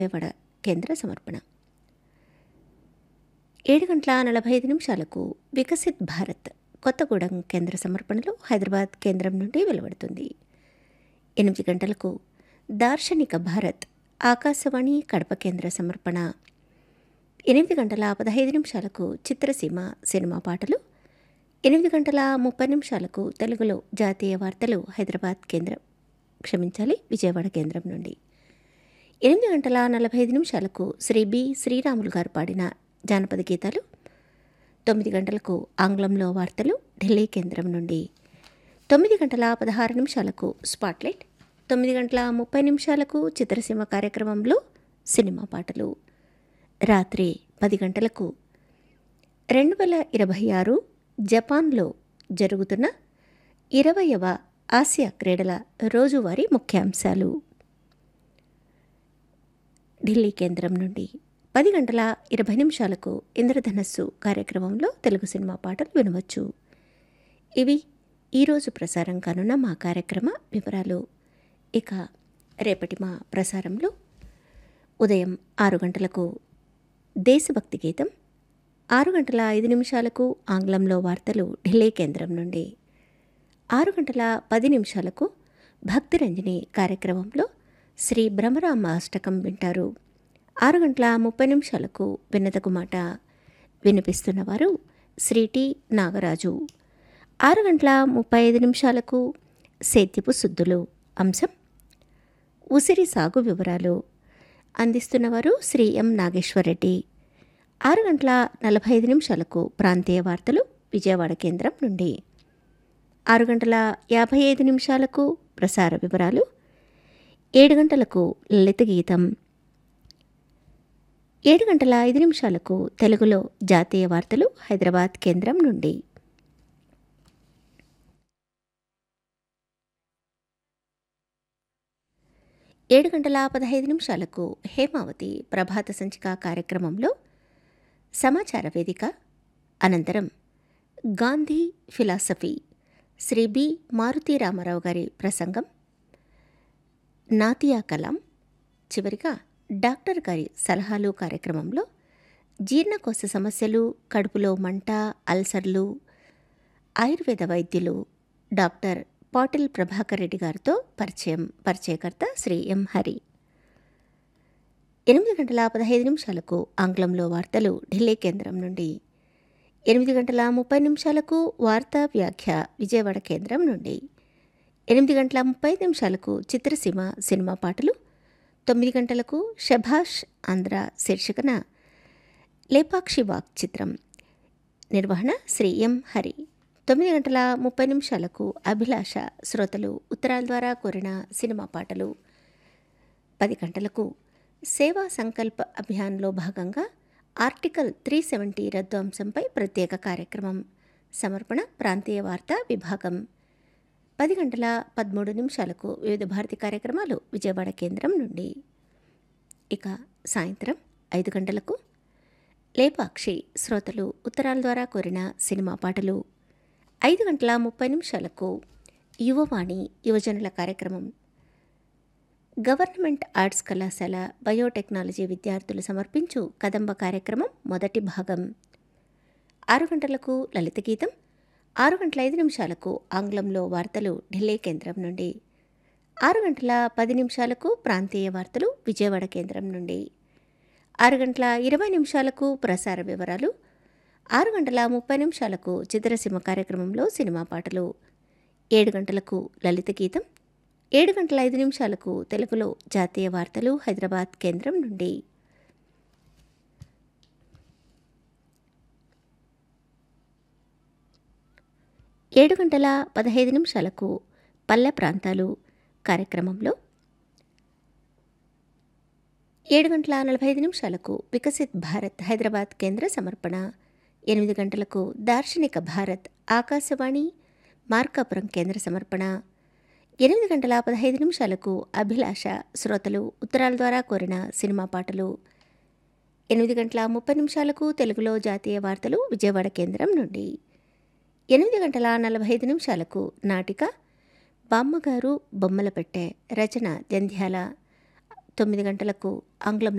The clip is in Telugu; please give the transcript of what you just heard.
విజయవాడ కేంద్ర సమర్పణ ఏడు గంటల నలభై ఐదు నిమిషాలకు వికసిత్ భారత్ కొత్తగూడెం కేంద్ర సమర్పణలో హైదరాబాద్ కేంద్రం నుండి వెలువడుతుంది ఎనిమిది గంటలకు దార్శనిక భారత్ ఆకాశవాణి కడప కేంద్ర సమర్పణ ఎనిమిది గంటల పదహైదు నిమిషాలకు చిత్రసీమ సినిమా పాటలు ఎనిమిది గంటల ముప్పై నిమిషాలకు తెలుగులో జాతీయ వార్తలు హైదరాబాద్ కేంద్రం క్షమించాలి విజయవాడ కేంద్రం నుండి ఎనిమిది గంటల నలభై ఐదు నిమిషాలకు శ్రీ బి శ్రీరాములు గారు పాడిన జానపద గీతాలు తొమ్మిది గంటలకు ఆంగ్లంలో వార్తలు ఢిల్లీ కేంద్రం నుండి తొమ్మిది గంటల పదహారు నిమిషాలకు స్పాట్లైట్ తొమ్మిది గంటల ముప్పై నిమిషాలకు చిత్రసీమ కార్యక్రమంలో సినిమా పాటలు రాత్రి పది గంటలకు రెండు వేల ఇరవై ఆరు జపాన్లో జరుగుతున్న ఇరవయవ ఆసియా క్రీడల రోజువారీ ముఖ్యాంశాలు ఢిల్లీ కేంద్రం నుండి పది గంటల ఇరవై నిమిషాలకు ఇంద్రధనస్సు కార్యక్రమంలో తెలుగు సినిమా పాటలు వినవచ్చు ఇవి ఈరోజు ప్రసారం కానున్న మా కార్యక్రమ వివరాలు ఇక రేపటి మా ప్రసారంలో ఉదయం ఆరు గంటలకు దేశభక్తి గీతం ఆరు గంటల ఐదు నిమిషాలకు ఆంగ్లంలో వార్తలు ఢిల్లీ కేంద్రం నుండి ఆరు గంటల పది నిమిషాలకు భక్తిరంజని కార్యక్రమంలో శ్రీ భ్రమరామ అష్టకం వింటారు ఆరు గంటల ముప్పై నిమిషాలకు విన్నతకు మాట వినిపిస్తున్నవారు శ్రీ టి నాగరాజు ఆరు గంటల ముప్పై ఐదు నిమిషాలకు సేత్యపు శుద్ధులు అంశం ఉసిరి సాగు వివరాలు అందిస్తున్నవారు శ్రీ ఎం నాగేశ్వరరెడ్డి ఆరు గంటల నలభై ఐదు నిమిషాలకు ప్రాంతీయ వార్తలు విజయవాడ కేంద్రం నుండి ఆరు గంటల యాభై ఐదు నిమిషాలకు ప్రసార వివరాలు ఏడు గంటలకు లలిత గీతం ఏడు గంటల ఐదు నిమిషాలకు తెలుగులో జాతీయ వార్తలు హైదరాబాద్ కేంద్రం నుండి ఏడు గంటల పదహైదు నిమిషాలకు హేమావతి ప్రభాత సంచిక కార్యక్రమంలో సమాచార వేదిక అనంతరం గాంధీ ఫిలాసఫీ శ్రీ బి మారుతి రామారావు గారి ప్రసంగం నాతియా కలాం చివరిగా డాక్టర్ గారి సలహాలు కార్యక్రమంలో జీర్ణకోశ సమస్యలు కడుపులో మంట అల్సర్లు ఆయుర్వేద వైద్యులు డాక్టర్ పాటిల్ ప్రభాకర్ రెడ్డి గారితో పరిచయం పరిచయకర్త శ్రీ ఎం హరి ఎనిమిది గంటల పదహైదు నిమిషాలకు ఆంగ్లంలో వార్తలు ఢిల్లీ కేంద్రం నుండి ఎనిమిది గంటల ముప్పై నిమిషాలకు వార్తా వ్యాఖ్య విజయవాడ కేంద్రం నుండి ఎనిమిది గంటల ముప్పై నిమిషాలకు చిత్రసీమ సినిమా పాటలు తొమ్మిది గంటలకు షభాష్ ఆంధ్ర శీర్షికన లేపాక్షి వాక్ చిత్రం నిర్వహణ శ్రీ ఎం హరి తొమ్మిది గంటల ముప్పై నిమిషాలకు అభిలాష శ్రోతలు ఉత్తరాల ద్వారా కోరిన సినిమా పాటలు పది గంటలకు సేవా సంకల్ప అభియాన్లో భాగంగా ఆర్టికల్ త్రీ సెవెంటీ రద్దు అంశంపై ప్రత్యేక కార్యక్రమం సమర్పణ ప్రాంతీయ వార్తా విభాగం పది గంటల పదమూడు నిమిషాలకు వివిధ భారతి కార్యక్రమాలు విజయవాడ కేంద్రం నుండి ఇక సాయంత్రం ఐదు గంటలకు లేపాక్షి శ్రోతలు ఉత్తరాల ద్వారా కోరిన సినిమా పాటలు ఐదు గంటల ముప్పై నిమిషాలకు యువవాణి యువజనుల కార్యక్రమం గవర్నమెంట్ ఆర్ట్స్ కళాశాల బయోటెక్నాలజీ విద్యార్థులు సమర్పించు కదంబ కార్యక్రమం మొదటి భాగం ఆరు గంటలకు లలిత గీతం ఆరు గంటల ఐదు నిమిషాలకు ఆంగ్లంలో వార్తలు ఢిల్లీ కేంద్రం నుండి ఆరు గంటల పది నిమిషాలకు ప్రాంతీయ వార్తలు విజయవాడ కేంద్రం నుండి ఆరు గంటల ఇరవై నిమిషాలకు ప్రసార వివరాలు ఆరు గంటల ముప్పై నిమిషాలకు చిత్రసీమ కార్యక్రమంలో సినిమా పాటలు ఏడు గంటలకు లలిత గీతం ఏడు గంటల ఐదు నిమిషాలకు తెలుగులో జాతీయ వార్తలు హైదరాబాద్ కేంద్రం నుండి ఏడు గంటల పదహైదు నిమిషాలకు పల్లె ప్రాంతాలు కార్యక్రమంలో ఏడు గంటల నలభై ఐదు నిమిషాలకు వికసిత్ భారత్ హైదరాబాద్ కేంద్ర సమర్పణ ఎనిమిది గంటలకు దార్శనిక భారత్ ఆకాశవాణి మార్కాపురం కేంద్ర సమర్పణ ఎనిమిది గంటల పదహైదు నిమిషాలకు అభిలాష శ్రోతలు ఉత్తరాల ద్వారా కోరిన సినిమా పాటలు ఎనిమిది గంటల ముప్పై నిమిషాలకు తెలుగులో జాతీయ వార్తలు విజయవాడ కేంద్రం నుండి ఎనిమిది గంటల నలభై ఐదు నిమిషాలకు నాటిక బామ్మగారు బొమ్మల పెట్టె రచన జంధ్యాల తొమ్మిది గంటలకు ఆంగ్లంలో